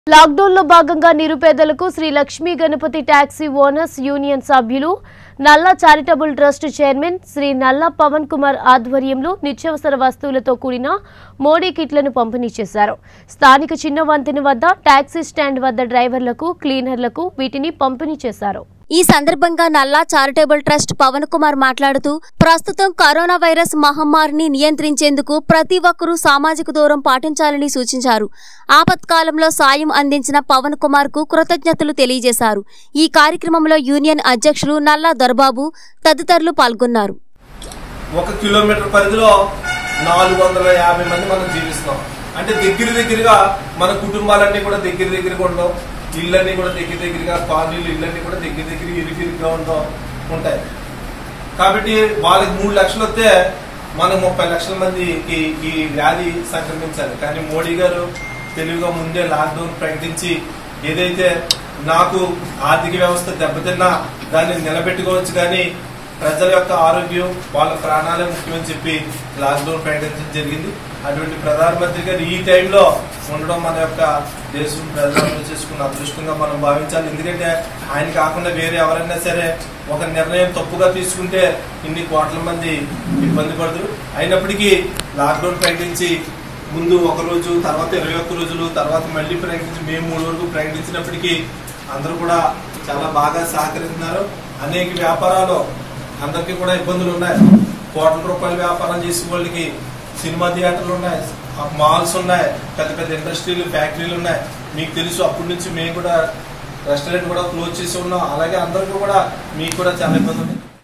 lockdown లో భాగంగా నిరుపేదలకు Shri Lakshmi Ganapathi taxi owners union సభ్యులు Nalla charitable trust chairman Shri నల్లా పవన్ కుమార్ ఆధ్వర్యంలో నిత్యావసర వస్తువులతో కూడిన మోడీ కిట్లను పంపిణీ చేశారు స్థానిక చిన్న వంతెన వద్ద ట్యాక్సీ స్టాండ్ వద్ద డ్రైవర్లకు క్లీనర్లకు వీటిని పంపిణీ చేశారు ఈ సందర్భంగా నల్లా చారిటబుల్ ట్రస్ట్ పవన్ కుమార్ మాట్లాడుతూ ప్రస్తుతం కరోనా వైరస్ మహమ్మారిని నియంత్రించేందుకు ప్రతి ఒక్కరూ సామాజిక దూరం పాటించాలని సూచించారు ఆపత్కాలంలో సాయం అందించిన పవన్ కుమార్ కు కృతజ్ఞతలు తెలియజేశారు ఈ కార్యక్రమంలో యూనియన్ అధ్యక్షులు నల్లా దొరబాబు తదితరులు పాల్గొన్నారు ఒక కిలోమీటర్ పరిధిలో నాలుగు వందల యాభై మంది మనం జీవిస్తున్నాం అంటే దగ్గర దగ్గరగా మన కుటుంబాలన్నీ కూడా దగ్గర దగ్గరగా ఉండవు ఇళ్ళన్నీ కూడా దగ్గర దగ్గరగా కాలనీలు ఇళ్ళన్నీ కూడా దగ్గర దగ్గర ఇరుకిరుగ్గా ఉండవు ఉంటాయి కాబట్టి వాళ్ళకి మూడు లక్షలు వస్తే మనం ముప్పై లక్షల మందికి ఈ వ్యాధి సంక్రమించాలి కానీ మోడీ గారు తెలివిగా ముందే లాక్డౌన్ ప్రకటించి ఏదైతే నాకు ఆర్థిక వ్యవస్థ దెబ్బతిన్నా దాన్ని నిలబెట్టుకోవచ్చు కానీ ప్రజల యొక్క ఆరోగ్యం వాళ్ళ ప్రాణాలే ముఖ్యమని చెప్పి లాక్డౌన్ ప్రకటించడం జరిగింది అటువంటి ప్రధానమంత్రి గారు ఈ టైంలో ఉండడం మన యొక్క దేశం ప్రజలందరూ చేసుకున్న అదృష్టంగా మనం భావించాలి ఎందుకంటే ఆయన కాకుండా వేరే ఎవరైనా సరే ఒక నిర్ణయం తప్పుగా తీసుకుంటే ఇన్ని కోట్ల మంది ఇబ్బంది పడతారు అయినప్పటికీ లాక్డౌన్ ప్రకటించి ముందు ఒక రోజు తర్వాత ఇరవై ఒక్క రోజులు తర్వాత మళ్ళీ ప్రకటించి మే మూడు వరకు ప్రకటించినప్పటికీ అందరూ కూడా చాలా బాగా సహకరిస్తున్నారు అనేక వ్యాపారాలు అందరికీ కూడా ఇబ్బందులు ఉన్నాయి కోట్ల రూపాయల వ్యాపారం చేసే వాళ్ళకి సినిమా థియేటర్లు ఉన్నాయి మాల్స్ ఉన్నాయి పెద్ద పెద్ద ఇండస్ట్రీలు ఫ్యాక్టరీలు ఉన్నాయి మీకు తెలుసు అప్పటి నుంచి మేము కూడా రెస్టారెంట్ కూడా క్లోజ్ చేసి ఉన్నాం అలాగే అందరికీ కూడా మీకు కూడా చాలా ఇబ్బంది ఉంది